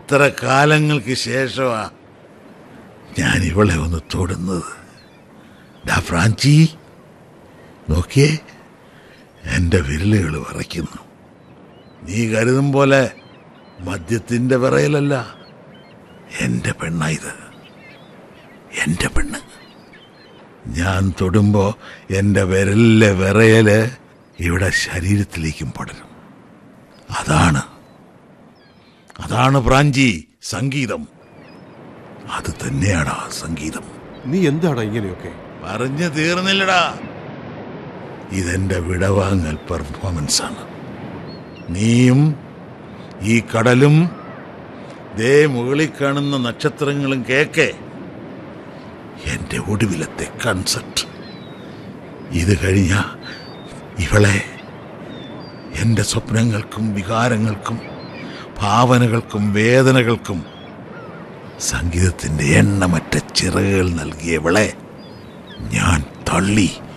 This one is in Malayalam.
എത്ര കാലങ്ങൾക്ക് ശേഷമാ ഞാൻ ഇവളെ ഒന്ന് തൊടുന്നത് ഡാ ഫ്രാഞ്ചി നോക്കിയേ എൻ്റെ വിരലുകൾ വിറയ്ക്കുന്നു നീ കരുതും പോലെ മദ്യത്തിൻ്റെ വിറയലല്ല എൻ്റെ പെണ്ണ ഇത് എൻ്റെ പെണ്ണ് ഞാൻ തൊടുമ്പോൾ എൻ്റെ വിരലിലെ വിറയല് ഇവിടെ ശരീരത്തിലേക്കും പടരും അതാണ് അതാണ് പ്രാഞ്ചി സംഗീതം അത് തന്നെയാണ് ആ സംഗീതം നീ എന്താണ് ഇങ്ങനെയൊക്കെ പറഞ്ഞു തീർന്നില്ലടാ ഇതെന്റെ വിടവാങ്ങൽ പെർഫോമൻസ് ആണ് നീയും ഈ കടലും ദേ മുകളിൽ കാണുന്ന നക്ഷത്രങ്ങളും കേക്കെ എന്റെ ഒടുവിലത്തെ കൺസെപ്റ്റ് ഇത് കഴിഞ്ഞ ഇവളെ എൻ്റെ സ്വപ്നങ്ങൾക്കും വികാരങ്ങൾക്കും ഭാവനകൾക്കും വേദനകൾക്കും സംഗീതത്തിൻ്റെ എണ്ണമറ്റ ചിറകുകൾ നൽകിയവളെ ഞാൻ തള്ളി